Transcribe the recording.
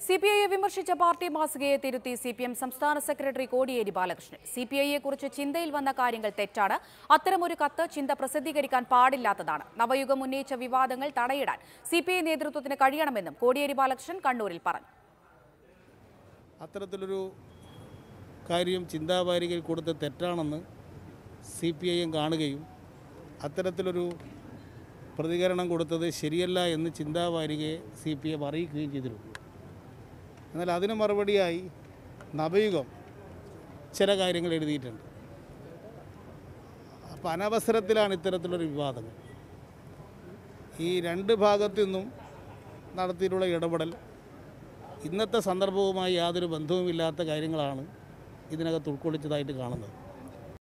C P ഐയെ വിമർശിച്ച party മാസികയെ തിരുത്തി സി പി എം സംസ്ഥാന secretary Kodiyeri Balakrishnan C P ഐയെ കുറിച്ച് ചിന്തയിൽ വന്ന കാര്യങ്ങൾ തെറ്റാണ് അത്തരമൊരു കത്ത് ചിന്ത പ്രസിദ്ധീകരിക്കാൻ പാടില്ലാത്തതാണ് നവയുഗം ഉന്നയിച്ച വിവാദങ്ങൾ തടയിടാൻ സി പി ഐ നേതൃത്വത്തിന് കഴിയണമെന്നും കോടിയേരി ബാലകൃഷ്ണൻ കണ്ണൂരിൽ പറഞ്ഞു അത്തരത്തിലൊരു കാര്യം ചിന്താവാരികയിൽ കൊടുത്ത് തെറ്റാണെന്ന് സി പി ഐ എം കാണുകയും അത്തരത്തിലൊരു പ്രതികരണം കൊടുത്തത് ശരിയല്ല എന്ന് ചിന്താവാരികയെ സി പി എം അറിയിക്കുകയും ചെയ്തിരുന്നു എന്നാൽ അതിന് മറുപടിയായി നവയുഗം ചില കാര്യങ്ങൾ എഴുതിയിട്ടുണ്ട് അപ്പം അനവസരത്തിലാണ് ഇത്തരത്തിലൊരു വിവാദങ്ങൾ ഈ രണ്ട് ഭാഗത്തു നിന്നും നടത്തിയിട്ടുള്ള ഇടപെടൽ ഇന്നത്തെ സന്ദർഭവുമായി യാതൊരു ബന്ധവുമില്ലാത്ത കാര്യങ്ങളാണ് ഇതിനകത്ത് ഉൾക്കൊള്ളിച്ചതായിട്ട് കാണുന്നത്